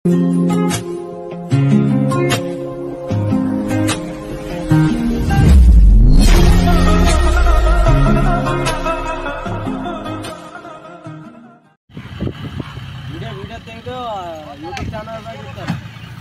video video తెంగు YouTube channel చెప్తారు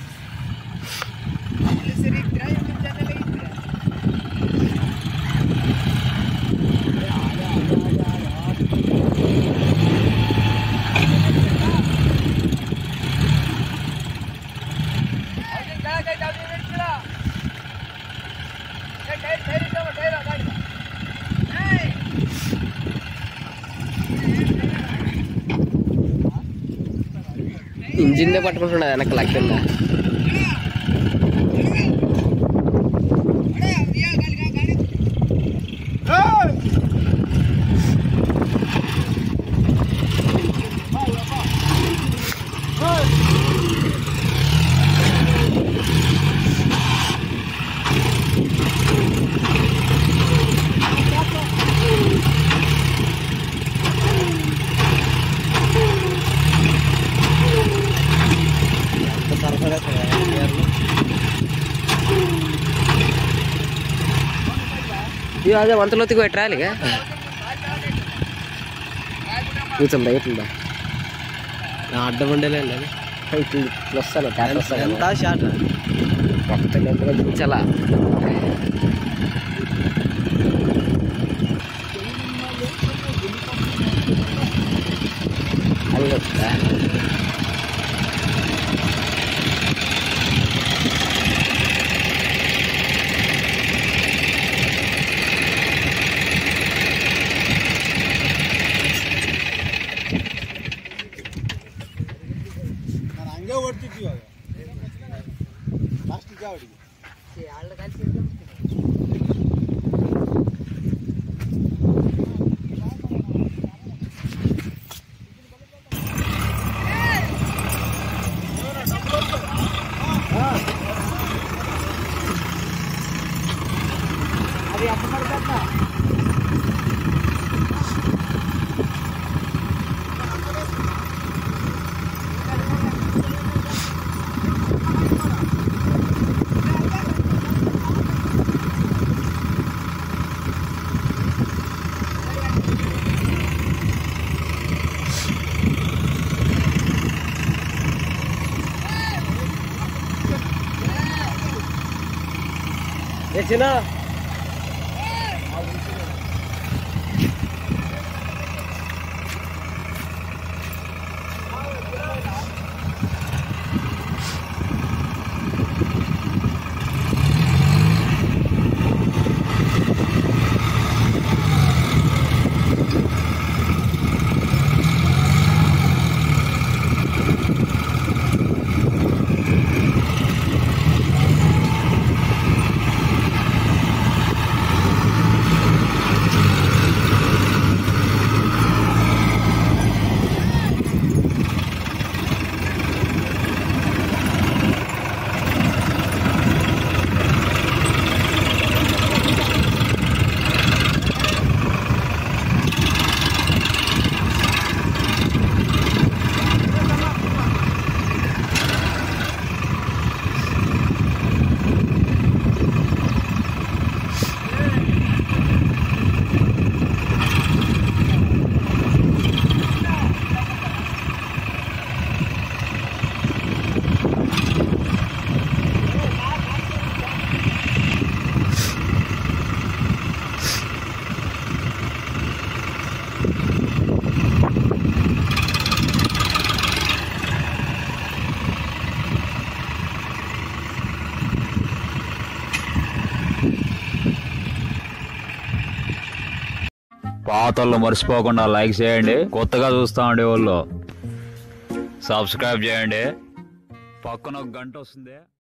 engine పట్టుకుంటున్నది వెనక లక్కింద ఇక అదే వంతలోతికి పెట్టరాలి ఇక కూర్చోందా ఎట్లుందా నా అడ్డం ఉండలే అది ఇట్లు ఇట్లు వస్తాను ట్యాక్టర్ వస్తాను ఎంత షార్ట్ మొత్తం ఎంత దించాలా అల్లొస్తా ನಾನು ಹಂಗೆ ಓಡ್ತಿದ್ವಿ ಇವಾಗ ಲಾಸ್ಟ್ ಅವರಿಗೆ అది అప్పుడు పడుతుందా ఏ చిన్న పాతల్లో మర్చిపోకుండా లైక్ చేయండి కొత్తగా చూస్తా ఉండే వాళ్ళు సబ్స్క్రైబ్ చేయండి పక్కన ఒక గంట వస్తుంది